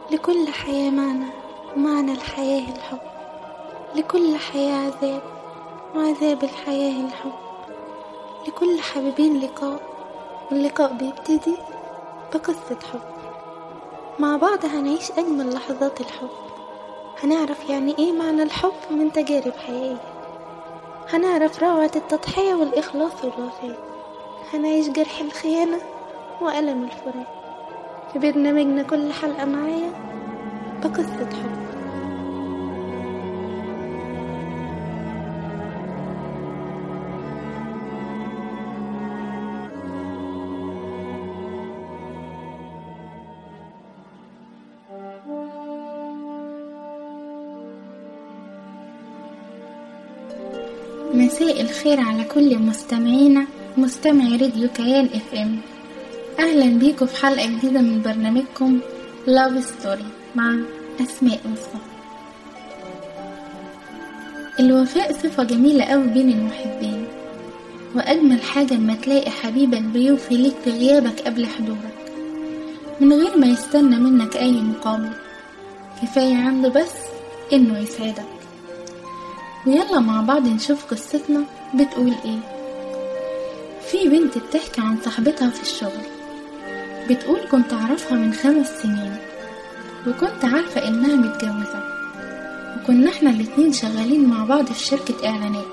لكل حياة معنى ومعنى الحياة الحب لكل حياة عذاب وعذاب الحياة الحب لكل حبيبين لقاء واللقاء بيبتدي بقصة حب مع بعض هنعيش أجمل لحظات الحب هنعرف يعني إيه معنى الحب من تجارب حقيقية هنعرف روعة التضحية والإخلاص والوفاء هنعيش جرح الخيانة وألم الفراق في برنامجنا كل حلقة معايا بقصة حب مساء الخير على كل مستمعينا مستمعي راديو كيان اف ام اهلا بيكم في حلقة جديدة من برنامجكم لاف ستوري مع اسماء مصطفى الوفاء صفة جميلة قوي بين المحبين واجمل حاجة اما تلاقي حبيبك بيوفي ليك في غيابك قبل حضورك من غير ما يستنى منك اي مقابل كفاية عنده بس انه يسعدك ويلا مع بعض نشوف قصتنا بتقول ايه في بنت بتحكي عن صاحبتها في الشغل بتقول كنت أعرفها من خمس سنين وكنت عارفة إنها متجوزة وكنا احنا الاتنين شغالين مع بعض في شركة إعلانات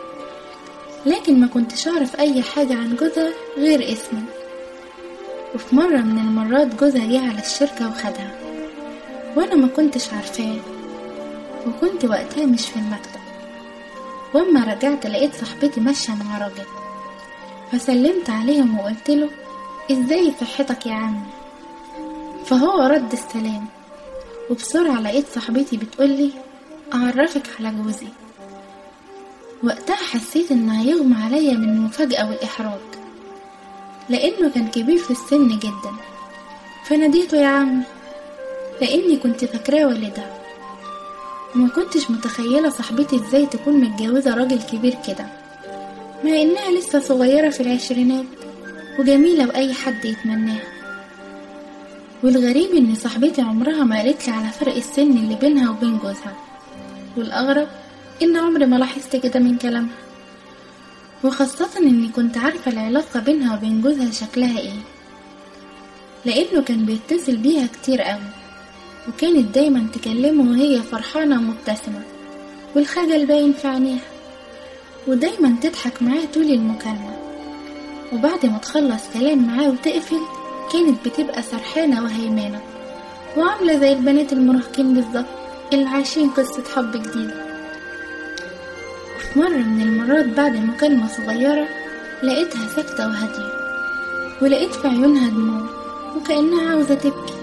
لكن ما كنتش أعرف أي حاجة عن جوزها غير اسمي وفي مرة من المرات جوزها جه على الشركة وخدها وأنا ما كنتش عارفاه وكنت وقتها مش في المكتب واما رجعت لقيت صاحبتي ماشية مع راجل فسلمت عليهم وقلت له ازاي صحتك يا عمي فهو رد السلام وبسرعة لقيت صاحبتي بتقولي أعرفك على جوزي وقتها حسيت إن هيغمى عليا من المفاجأة والإحراج لأنه كان كبير في السن جدا فناديته يا عمي لأني كنت فاكراه والدها وما كنتش متخيلة صاحبتي ازاي تكون متجوزة راجل كبير كده مع انها لسه صغيرة في العشرينات وجميلة وأي حد يتمناها والغريب ان صاحبتي عمرها ما قالتلي على فرق السن اللي بينها وبين جوزها والأغرب ان عمري ما لاحظت كده من كلامها وخاصة اني كنت عارفة العلاقة بينها وبين جوزها شكلها ايه لانه كان بيتصل بيها كتير قوي وكانت دايما تكلمه وهي فرحانة ومبتسمة والخجل باين في عينيها ودايما تضحك معاه طول المكالمة وبعد ما تخلص كلام معاه وتقفل كانت بتبقى سرحانة وهيمانة وعاملة زي البنات المراهقين بالظبط اللي عايشين قصة حب جديدة وفي مرة من المرات بعد مكالمة صغيرة لقيتها ساكتة وهادية ولقيت في عيونها دموع وكأنها عاوزة تبكي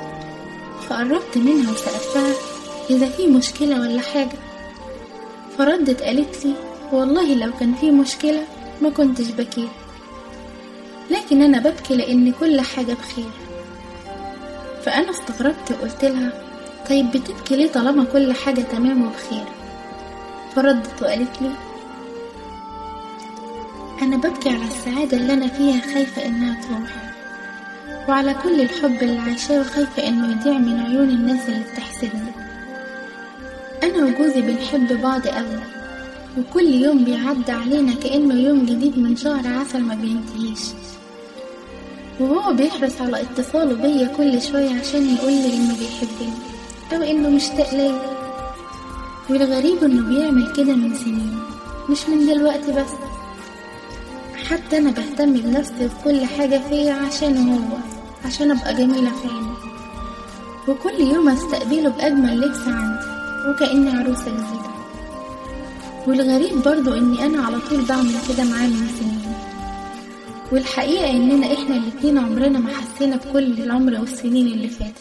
فقربت منها وسألتها إذا في مشكلة ولا حاجة فردت قالت لي والله لو كان في مشكلة ما كنتش بكيت لكن أنا ببكي لأن كل حاجة بخير فأنا استغربت وقلت لها طيب بتبكي ليه طالما كل حاجة تمام وبخير فردت وقالت لي أنا ببكي على السعادة اللي أنا فيها خايفة إنها تروح وعلى كل الحب اللي عايشاه وخايفة إنه يضيع من عيون الناس اللي بتحسدني أنا وجوزي بنحب بعض أوي وكل يوم بيعدي علينا كأنه يوم جديد من شهر عسل ما بينتهيش وهو بيحرص على اتصاله بيا كل شوية عشان يقولي إنه بيحبني أو إنه مشتاق ليا والغريب إنه بيعمل كده من سنين مش من دلوقتي بس حتى أنا بهتم بنفسي وكل حاجة فيا عشان هو عشان أبقى جميلة في عينه وكل يوم أستقبله بأجمل لبس عندي وكأني عروسة جديدة والغريب برضو إني أنا على طول بعمل كده معاه من سنين والحقيقة إننا إحنا الاتنين عمرنا ما حسينا بكل العمر والسنين اللي فاتت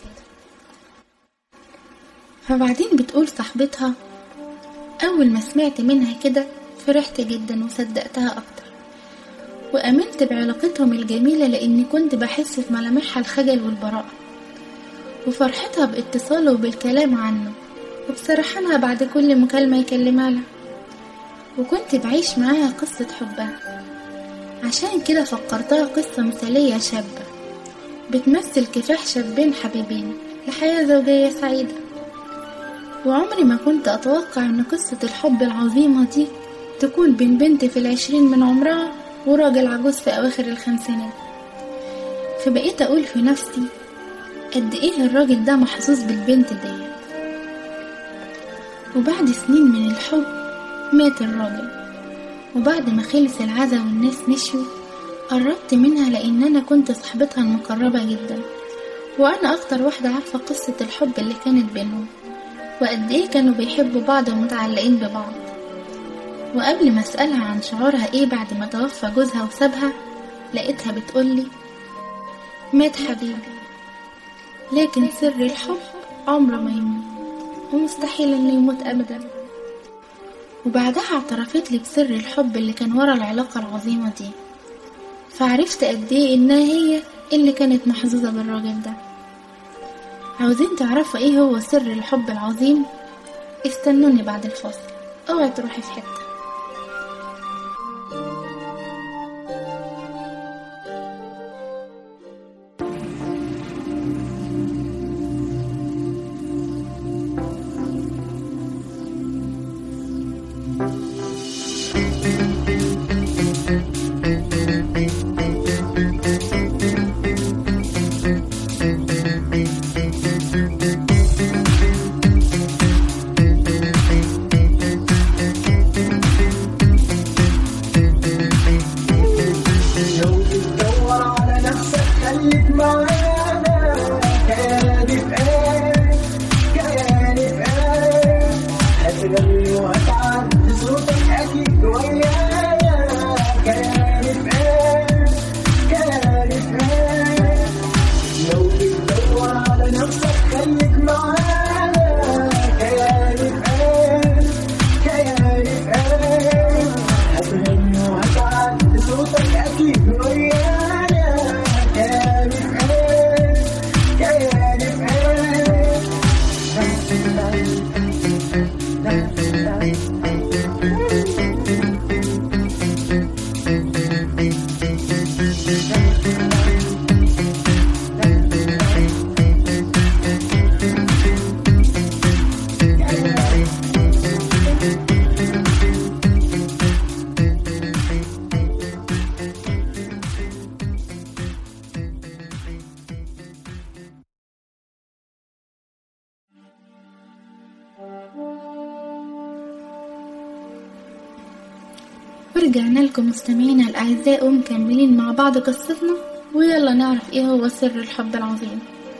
فبعدين بتقول صاحبتها أول ما سمعت منها كده فرحت جدا وصدقتها أكتر وأمنت بعلاقتهم الجميلة لأني كنت بحس في ملامحها الخجل والبراءة وفرحتها باتصاله وبالكلام عنه وبصراحتها بعد كل مكالمة يكلمها لها وكنت بعيش معاها قصة حبها عشان كده فكرتها قصة مثالية شابة بتمثل كفاح شابين حبيبين لحياة زوجية سعيدة وعمري ما كنت أتوقع أن قصة الحب العظيمة دي تكون بين بنت في العشرين من عمرها وراجل عجوز في أواخر الخمسينات فبقيت أقول في نفسي قد إيه الراجل ده محظوظ بالبنت دي وبعد سنين من الحب مات الراجل وبعد ما خلص العزا والناس مشيوا قربت منها لأن أنا كنت صاحبتها المقربة جدا وأنا أكتر واحدة عارفة قصة الحب اللي كانت بينهم وقد إيه كانوا بيحبوا بعض ومتعلقين ببعض وقبل ما أسألها عن شعورها إيه بعد ما توفى جوزها وسابها لقيتها بتقولي مات حبيبي لكن سر الحب عمره ما يموت ومستحيل انه يموت ابدا وبعدها اعترفت لي بسر الحب اللي كان ورا العلاقة العظيمة دي فعرفت قد ايه انها هي اللي كانت محظوظة بالراجل ده عاوزين تعرفوا ايه هو سر الحب العظيم استنوني بعد الفاصل اوعي تروحي في حته لو بتدور على نفسك خليك معانا كياني في ايه كياني في ايه هتغني وهتعدي صوتك اكيد ويانا كياني في ايه كياني في ايه لو بتدور على نفسك خليك معانا كياني في ايه كياني في ايه هتغني وهتعدي صوتك اكيد ويانا كياني في ايه كياني في ايه ورجعنا لكم مستمعينا الأعزاء ومكملين مع بعض قصتنا ويلا نعرف ايه هو سر الحب العظيم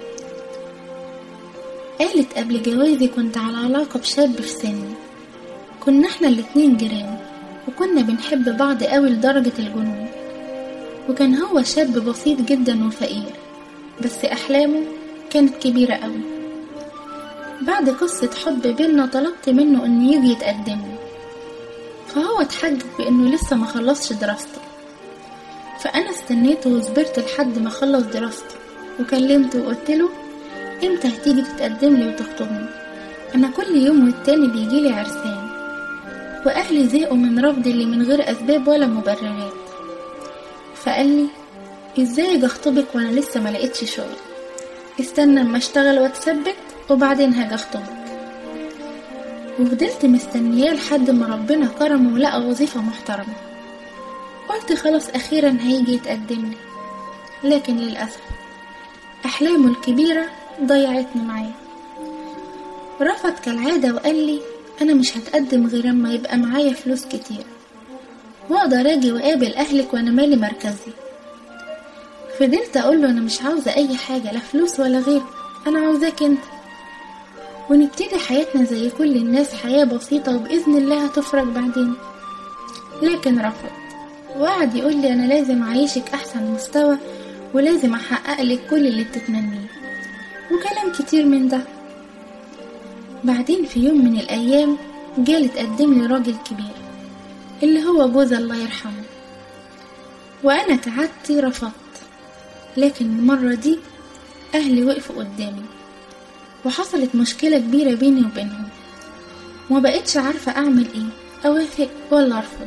قالت قبل جوازي كنت على علاقة بشاب في سني كنا احنا الاتنين جيران وكنا بنحب بعض قوي لدرجة الجنون وكان هو شاب بسيط جدا وفقير بس أحلامه كانت كبيرة قوي بعد قصة حب بينا طلبت منه انه يجي يتقدم لي فهو اتحجج بانه لسه ما خلصش دراسته فانا استنيته وصبرت لحد ما خلص دراسته وكلمته وقلت له امتى هتيجي تتقدم لي وتخطبني انا كل يوم والتاني بيجيلي عرسان واهلي زهقوا من رفضي اللي من غير اسباب ولا مبررات فقال لي ازاي اجي اخطبك وانا لسه ما لقيتش شغل استنى اما اشتغل واتثبت وبعدين هاجي اخطبك وفضلت مستنياه لحد ما ربنا كرمه ولقى وظيفة محترمة قلت خلاص أخيرا هيجي يتقدم لي لكن للأسف أحلامه الكبيرة ضيعتني معاه رفض كالعادة وقال لي أنا مش هتقدم غير أما يبقى معايا فلوس كتير وأقدر أجي وأقابل أهلك وأنا مالي مركزي فضلت أقول له أنا مش عاوزة أي حاجة لا فلوس ولا غيره أنا عاوزاك أنت ونبتدي حياتنا زي كل الناس حياة بسيطة وبإذن الله هتفرج بعدين لكن رفض وقعد يقول لي أنا لازم أعيشك أحسن مستوى ولازم أحقق لك كل اللي بتتمنيه وكلام كتير من ده بعدين في يوم من الأيام جالي تقدم لي راجل كبير اللي هو جوز الله يرحمه وأنا كعادتي رفضت لكن المرة دي أهلي وقفوا قدامي وحصلت مشكلة كبيرة بيني وبينهم ومبقتش عارفة أعمل إيه أوافق ولا أرفض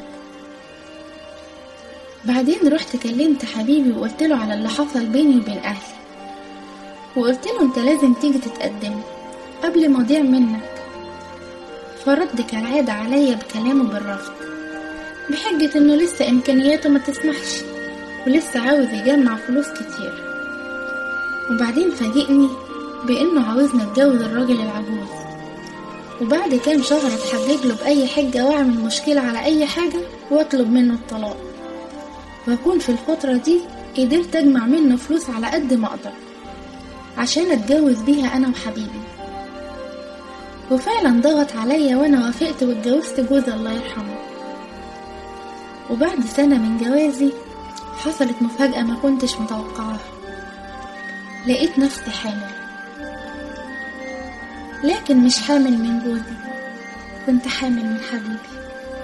بعدين رحت كلمت حبيبي وقلت له على اللي حصل بيني وبين أهلي وقلت له انت لازم تيجي تتقدم قبل ما اضيع منك فرد كالعادة عليا بكلامه بالرفض بحجة انه لسه امكانياته ما تسمحش ولسه عاوز يجمع فلوس كتير وبعدين فاجئني بانه عاوزني اتجوز الراجل العجوز وبعد كام شهر اتحجج له بأي حجة وأعمل مشكلة على أي حاجة وأطلب منه الطلاق وأكون في الفترة دي قدرت أجمع منه فلوس على قد ما أقدر عشان أتجوز بيها أنا وحبيبي وفعلا ضغط عليا وأنا وافقت واتجوزت جوزي الله يرحمه وبعد سنة من جوازي حصلت مفاجأة ما كنتش متوقعاها لقيت نفسي حامل لكن مش حامل من جوزي كنت حامل من حبيبي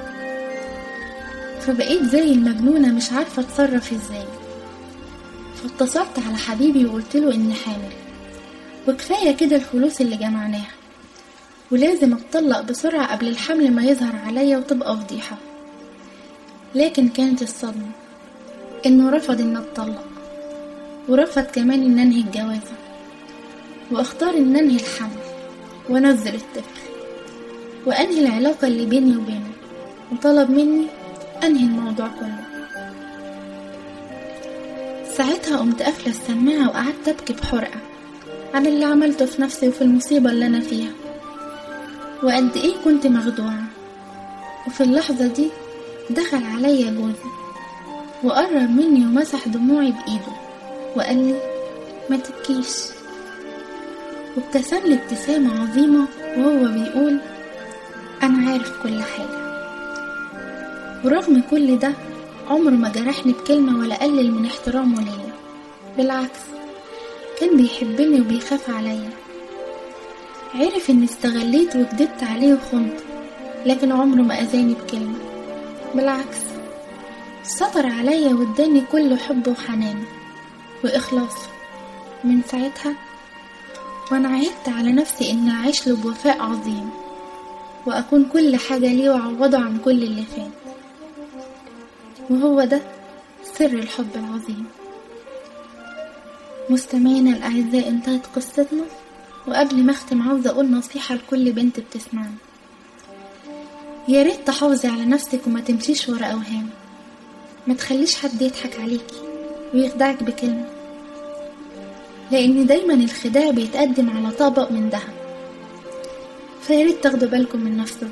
فبقيت زي المجنونة مش عارفة اتصرف ازاي فاتصلت على حبيبي وقلت له اني حامل وكفاية كده الفلوس اللي جمعناها ولازم اتطلق بسرعة قبل الحمل ما يظهر عليا وتبقى فضيحة لكن كانت الصدمة انه رفض ان اتطلق ورفض كمان ان انهي الجوازة واختار ان انهي الحمل وانزل الطفل وانهي العلاقة اللي بيني وبينه وطلب مني انهي الموضوع كله ساعتها قمت قافلة السماعة وقعدت أبكي بحرقة عن اللي عملته في نفسي وفي المصيبة اللي أنا فيها وقد إيه كنت مخدوعة وفي اللحظة دي دخل عليا جوزي وقرب مني ومسح دموعي بإيده وقال لي ما تبكيش وابتسم لي ابتسامة عظيمة وهو بيقول أنا عارف كل حاجة ورغم كل ده عمره ما جرحني بكلمة ولا قلل من احترامه ليا بالعكس كان بيحبني وبيخاف عليا عرف اني استغليت وكدبت عليه وخنته لكن عمره ما اذاني بكلمة بالعكس سطر عليا واداني كل حب وحنان واخلاص من ساعتها وانا عهدت على نفسي اني اعيش له بوفاء عظيم واكون كل حاجة ليه واعوضه عن كل اللي فات وهو ده سر الحب العظيم مستمعينا الأعزاء انتهت قصتنا وقبل ما أختم عاوزة أقول نصيحة لكل بنت بتسمعنا يا ريت تحافظي على نفسك وما تمشيش ورا أوهام ما تخليش حد يضحك عليكي ويخدعك بكلمة لأن دايما الخداع بيتقدم على طبق من ذهب فياريت تاخدوا بالكم من نفسكم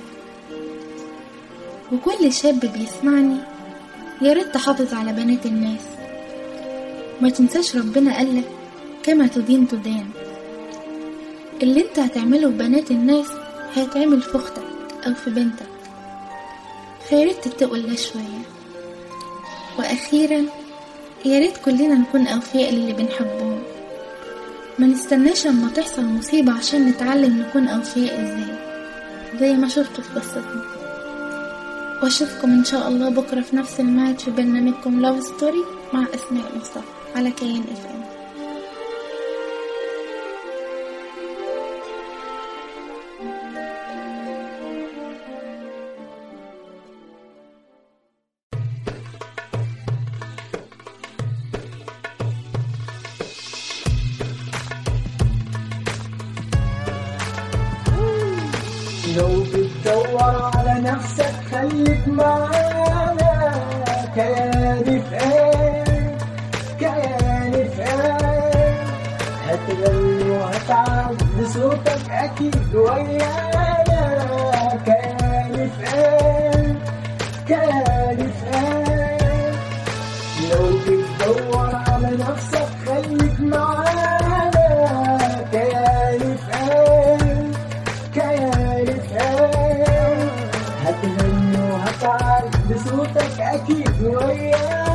وكل شاب بيسمعني يا ريت تحافظ على بنات الناس ما تنساش ربنا قالك كما تدين تدان اللي انت هتعمله ببنات الناس هيتعمل في اختك او في بنتك فياريت تتقوا الله شوية واخيرا يا ريت كلنا نكون اوفياء للي بنحبهم ما نستناش اما تحصل مصيبة عشان نتعلم نكون اوفياء ازاي زي ما شفتوا في قصتنا واشوفكم ان شاء الله بكره في نفس الميعاد في برنامجكم لاف ستوري مع اسماء مصطفى على كيان اف ام لو بتدور على نفسك خليك معانا كياني في ايه كياني في ايه هتغني وهتعد صوتك اكيد ويانا كياني في ايه كياني في ايه لو بتدور على نفسك خليك معانا كياني في ايه كياني في ايه هتغني وهتعرف بصوتك اكيد ويانا